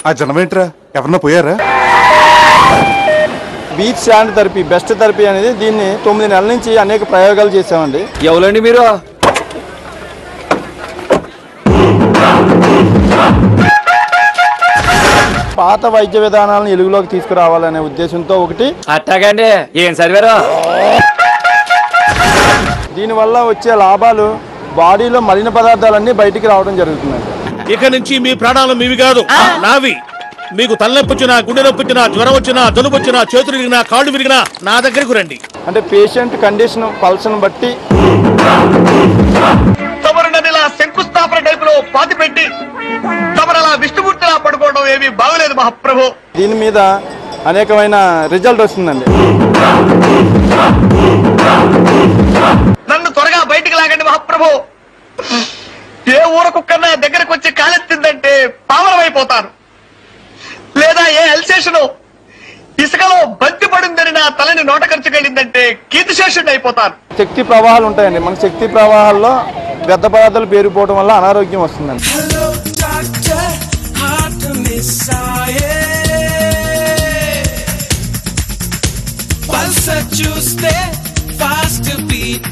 ఆ జనం ఏంట్రా ఎవరన్నా పోయారా beach sand therapy best therapy అనేది దీన్ని తొమ్మిది నెలల నుంచి అనేక ప్రయోగాలు చేసామండి ఎవరండి మీరు పాత వైద్య విధానాలను వెలుగులోకి తీసుకురావాలనే ఉద్దేశంతో ఒకటి అట్టాగండి ఏం చదివారు దీనివల్ల వచ్చే లాభాలు బాడీలో మలిన పదార్థాలన్నీ బయటికి రావడం జరుగుతుందండి ఇక నుంచి మీ ప్రాణాలు మీవి కాదు నావి మీకు తలనొప్పి వచ్చినా గుండె నొప్పి వచ్చినా జ్వరం వచ్చినా జలుబు వచ్చినా చేతులు విరిగినా కాళ్ళు విరిగినా నా దగ్గరకు రండి అంటే పేషెంట్ కండిషన్ పల్స్ను బట్టి తమరు నదిలా శంకుస్థాపన టైపులో పాతి పెట్టి తమరలా విష్ణుమూర్తిలా పడుకోవడం ఏమీ బాగలేదు మహాప్రభు దీని మీద అనేకమైన రిజల్ట్ వస్తుందండి నన్ను త్వరగా బయటికి లాగండి మహాప్రభు ఏ ఊర కుక్కన్నా దగ్గరకు వచ్చి కాలెత్తిందంటే పావనమైపోతాను లేదా ఏ అల్సేషను ఇసుకలో బంతి పడిందని నా తలని నోట ఖర్చుకెళ్ళిందంటే కీర్తిశేషుడు అయిపోతాను శక్తి ప్రవాహాలు ఉంటాయండి మన శక్తి ప్రవాహాల్లో వ్యర్థ పదార్థాలు పేరుకుపోవడం వల్ల అనారోగ్యం వస్తుందండి Hello, doctor, heart messiah. పల్స చూస్తే ఫాస్ట్ బీట్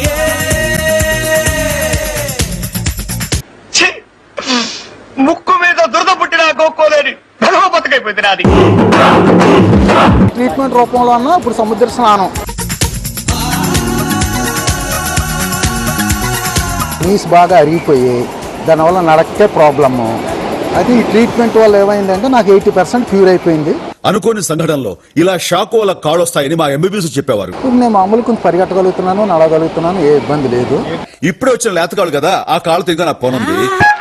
ఛీ! ముక్కు మీద దురద పుట్టిన గోక్కోలేని బలవ బతుకైపోయింది నాది ట్రీట్మెంట్ రూపంలో అన్న ఇప్పుడు సముద్ర స్నానం నీస్ బాగా అరిగిపోయి దానివల్ల నడకే ప్రాబ్లము అది ఈ ట్రీట్మెంట్ వల్ల ఏమైందంటే నాకు ఎయిటీ పర్సెంట్ క్యూర్ అయిపోయింది అనుకోని సంఘటనలో ఇలా షాకు వల్ల కాళ్ళొస్తాయని మా ఎంబీబీఎస్ చెప్పేవారు ఇప్పుడు నేను మామూలు కొంచెం పరిగెట్టగలుగుతున్నాను నడవగలుగుతున్నాను ఏ ఇబ్బంది లేదు ఇప్పుడే వచ్చిన లేతకాళ్ళు కదా ఆ కాళ్ళు తిరిగి నాకు పోనుంది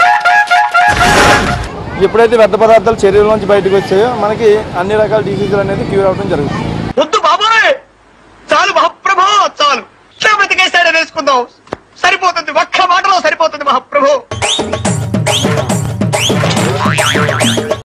ఎప్పుడైతే వ్యర్థ పదార్థాలు శరీరంలోంచి బయటకు వచ్చాయో మనకి అన్ని రకాల డిసీజులు అనేది క్యూర్ అవడం జరుగుతుంది వద్దు బాబాయ్ చాలు మహాప్రభు చాలు బతికేసాడని వేసుకుందాం సరిపోతుంది ఒక్క మాటలో సరిపోతుంది మహాప్రభు